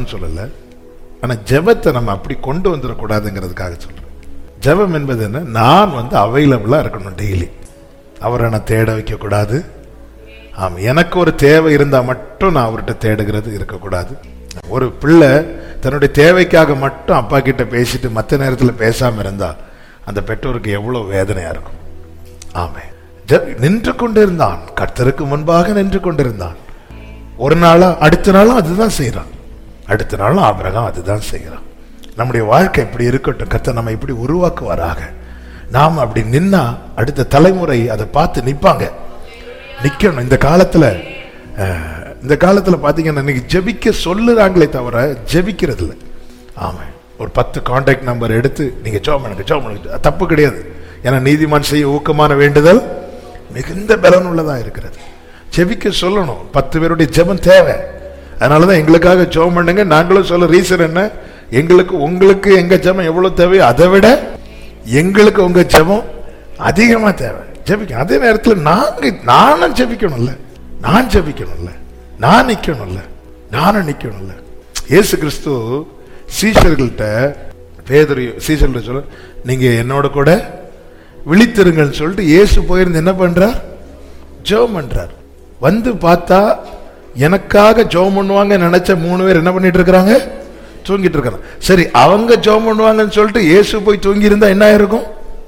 பண்ணணும்னு சொல்லல ஆனா ஜெபத்தை நம்ம அப்படி கொண்டு வந்துடக்கூடாதுங்கிறதுக்காக சொல்றேன் ஜெபம் என்பது என்ன நான் வந்து அவைலபிளா இருக்கணும் டெய்லி அவரை நான் தேட வைக்க கூடாது ஆமா எனக்கு ஒரு தேவை இருந்தா மட்டும் நான் அவர்கிட்ட தேடுகிறது இருக்கக்கூடாது ஒரு பிள்ளை தன்னுடைய தேவைக்காக மட்டும் அப்பா கிட்ட பேசிட்டு மற்ற நேரத்தில் பேசாம இருந்தா அந்த பெற்றோருக்கு எவ்வளவு வேதனையா இருக்கும் ஆமே ஜெ- நின்று கொண்டிருந்தான் கர்த்தருக்கு முன்பாக நின்று கொண்டிருந்தான் ஒரு நாளா அடுத்த நாளும் அதுதான் செய்றான் அடுத்த நாளும் ஆபிரகாம் அதுதான் செய்கிறான் நம்முடைய வாழ்க்கை இப்படி இருக்கட்டும் கர்த்தர் நம்ம இப்படி உருவாக்குவாராக நாம் அப்படி நின்னா அடுத்த தலைமுறை அதை பார்த்து நிப்பாங்க நிக்கணும் இந்த காலத்துல அஹ், இந்த காலத்துல பாத்தீங்கன்னா இன்னைக்கு ஜெபிக்க சொல்லுறாங்களே தவிர ஜெபிக்கிறது இல்லை ஆமா ஒரு பத்து காண்டாக்ட் நம்பர் எடுத்து நீங்க ஜோம் பண்ணுங்க ஜோம் பண்ணுங்க தப்பு கிடையாது ஏன்னா நீதிமான் செய்ய ஊக்கமான வேண்டுதல் மிகுந்த பலன் உள்ளதா இருக்கிறது ஜெபிக்க சொல்லணும் பத்து பேருடைய ஜெபம் தேவை அதனாலதான் எங்களுக்காக ஜெபம் பண்ணுங்க நாங்களும் சொல்ல ரீசன் என்ன எங்களுக்கு உங்களுக்கு எங்க ஜெபம் எவ்வளவு தேவையோ அதை விட எங்களுக்கு உங்க ஜெபம் அதிகமா தேவை ஜெபிக்க அதே நேரத்தில் நாங்க நானும் ஜெபிக்கணும்ல நான் ஜெபிக்கணும்ல நான் நிக்கணும்ல நானும் நிக்கணும்ல இயேசு கிறிஸ்து சீஷர்கள்ட்ட பேதுரு சீஷர்கள்ட்ட சொல்ல நீங்க என்னோட கூட விழித்திருங்கள்னு சொல்லிட்டு இயேசு போயிருந்து என்ன பண்றார் ஜெபம் பண்றார் வந்து பார்த்தா எனக்காக ஜெபம் பண்ணுவாங்க நினைச்ச மூணு பேர் என்ன பண்ணிட்டு இருக்கிறாங்க தூங்கிட்டு இருக்காங்க சரி அவங்க ஜெபம் பண்ணுவாங்கன்னு சொல்லிட்டு இயேசு போய் தூங்கி இருந்தா என்ன இருக்கும்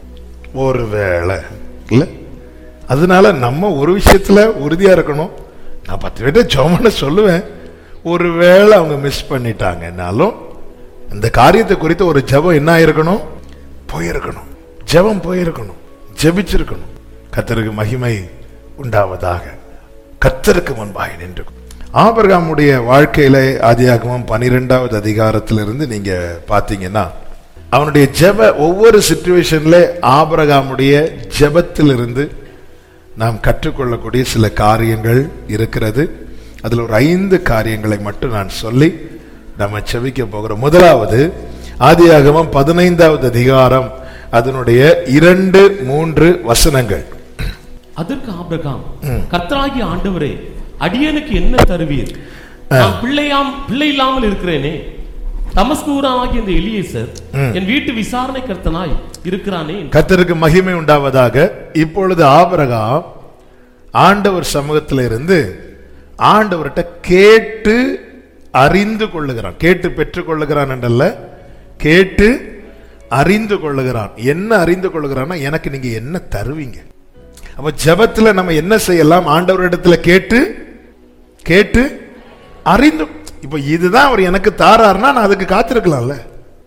ஒருவேளை இல்ல அதனால நம்ம ஒரு விஷயத்துல உறுதியா இருக்கணும் நான் பத்து பேர்ட்ட ஜெபம் பண்ண சொல்லுவேன் ஒருவேளை அவங்க மிஸ் பண்ணிட்டாங்கன்னாலும் இந்த காரியத்தை குறித்து ஒரு ஜெபம் என்ன ஆயிருக்கணும் போயிருக்கணும் ஜெபம் போயிருக்கணும் ஜெபிச்சிருக்கணும் கத்தருக்கு மகிமை உண்டாவதாக கத்தருக்கு முன்பாக நின்று ஆபிரகாமுடைய வாழ்க்கையில ஆதியாகமம் பனிரெண்டாவது அதிகாரத்திலிருந்து நீங்க பாத்தீங்கன்னா அவனுடைய ஜெப ஒவ்வொரு சுச்சுவேஷன்ல ஆபிரகாமுடைய ஜெபத்திலிருந்து நாம் கற்றுக்கொள்ளக்கூடிய சில காரியங்கள் இருக்கிறது அதில் ஒரு ஐந்து காரியங்களை மட்டும் நான் சொல்லி நம்ம செவிக்க போகிறோம் முதலாவது ஆதியாகமம் பதினைந்தாவது அதிகாரம் அதனுடைய இரண்டு மூன்று வசனங்கள் அதற்கு ஆபிரகாம் கர்த்தராகிய ஆண்டவரே அடியனுக்கு என்ன தருவீர் நான் பிள்ளையாம் பிள்ளை இல்லாமல் இருக்கிறேனே தமஸ்கூராகிய இந்த எலியேசர் என் வீட்டு விசாரணை கர்த்தனாய் இருக்கிறானே கர்த்தருக்கு மகிமை உண்டாவதாக இப்பொழுது ஆபிரகாம் ஆண்டவர் சமூகத்தில் இருந்து ஆண்டவர்கிட்ட கேட்டு அறிந்து கொள்ளுகிறான் கேட்டு பெற்றுக் கொள்ளுகிறான் என்றல்ல கேட்டு அறிந்து கொள்ளுகிறான் என்ன அறிந்து கொள்ளுகிறான்னா எனக்கு நீங்க என்ன தருவீங்க அப்ப ஜெபத்துல நம்ம என்ன செய்யலாம் ஆண்டவரிடத்துல கேட்டு கேட்டு அறிந்து இப்ப இதுதான் அவர் எனக்கு தாராருன்னா நான் அதுக்கு காத்திருக்கலாம்ல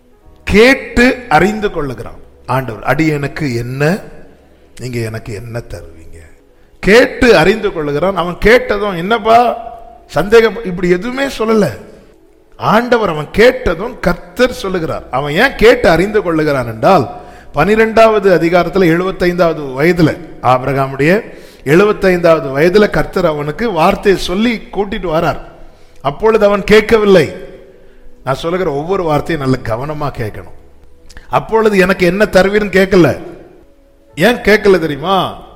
கேட்டு அறிந்து கொள்ளுகிறான் ஆண்டவர் அடி எனக்கு என்ன நீங்க எனக்கு என்ன தருவீங்க கேட்டு அறிந்து கொள்ளுகிறான் அவன் கேட்டதும் என்னப்பா சந்தேகம் இப்படி எதுவுமே சொல்லல ஆண்டவர் அவன் கேட்டதும் கர்த்தர் சொல்லுகிறார் அவன் ஏன் கேட்டு அறிந்து கொள்ளுகிறான் என்றால் பனிரெண்டாவது அதிகாரத்தில் எழுபத்தைந்தாவது வயதுல ஆபிரகாமுடைய எழுபத்தைந்தாவது வயதுல கர்த்தர் அவனுக்கு வார்த்தையை சொல்லி கூட்டிட்டு வரார் அப்பொழுது அவன் கேட்கவில்லை நான் சொல்லுகிற ஒவ்வொரு வார்த்தையும் நல்ல கவனமா கேட்கணும் அப்பொழுது எனக்கு என்ன தருவீர்னு கேட்கல ஏன் கேட்கல தெரியுமா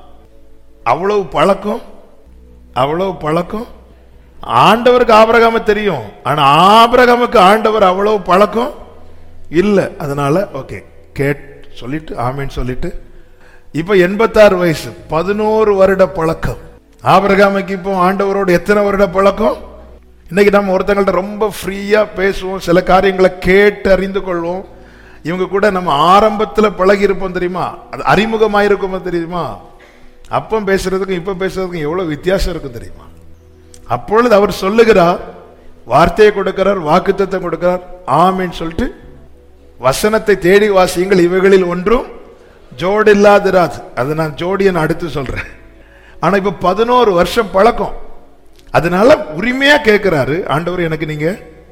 அவ்வளவு பழக்கம் அவ்வளவு பழக்கம் ஆண்டவருக்கு ஆபரகாம தெரியும் ஆனா ஆபரகாமுக்கு ஆண்டவர் அவ்வளவு பழக்கம் இல்ல அதனால ஓகே கேட் சொல்லிட்டு ஆமேன்னு சொல்லிட்டு இப்ப எண்பத்தாறு வயசு பதினோரு வருட பழக்கம் ஆபரகாமுக்கு இப்போ ஆண்டவரோட எத்தனை வருட பழக்கம் இன்னைக்கு நம்ம ஒருத்தங்கள்ட்ட ரொம்ப ஃப்ரீயா பேசுவோம் சில காரியங்களை கேட்டு அறிந்து கொள்வோம் இவங்க கூட நம்ம ஆரம்பத்துல பழகி இருப்போம் தெரியுமா அது அறிமுகமாயிருக்குமோ தெரியுமா அப்பம் பேசுறதுக்கும் இப்ப பேசுறதுக்கும் எவ்வளவு வித்தியாசம் இருக்கும் தெரியுமா அப்பொழுது அவர் சொல்லுகிறார் வார்த்தையை கொடுக்கிறார் வாக்குத்தத்தை கொடுக்கிறார் ஆமின்னு சொல்லிட்டு வசனத்தை தேடி வாசியுங்கள் இவைகளில் ஒன்றும் ஜோடு இல்லாதிராது அது நான் ஜோடியை நான் அடுத்து சொல்றேன் ஆனா இப்ப பதினோரு வருஷம் பழக்கம் அதனால உரிமையா கேட்கிறாரு ஆண்டவர் எனக்கு நீங்க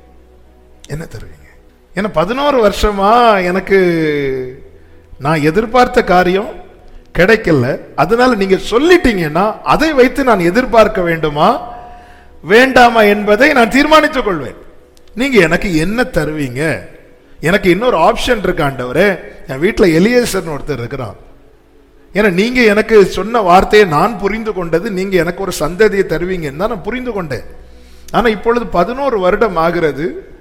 என்ன தருவீங்க ஏன்னா பதினோரு வருஷமா எனக்கு நான் எதிர்பார்த்த காரியம் கிடைக்கல அதனால நீங்க சொல்லிட்டீங்கன்னா அதை வைத்து நான் எதிர்பார்க்க வேண்டுமா வேண்டாமா என்பதை நான் தீர்மானித்துக் கொள்வேன் நீங்க எனக்கு என்ன தருவீங்க எனக்கு இன்னொரு ஆப்ஷன் இருக்கு ஆண்டவரே என் வீட்டுல எலியேசர்னு ஒருத்தர் இருக்கிறான் ஏன்னா நீங்க எனக்கு சொன்ன வார்த்தையை நான் புரிந்து கொண்டது நீங்க எனக்கு ஒரு சந்ததியை தருவீங்கன்னு தான் நான் புரிந்து கொண்டேன் ஆனா இப்பொழுது பதினோரு வருடம் ஆகிறது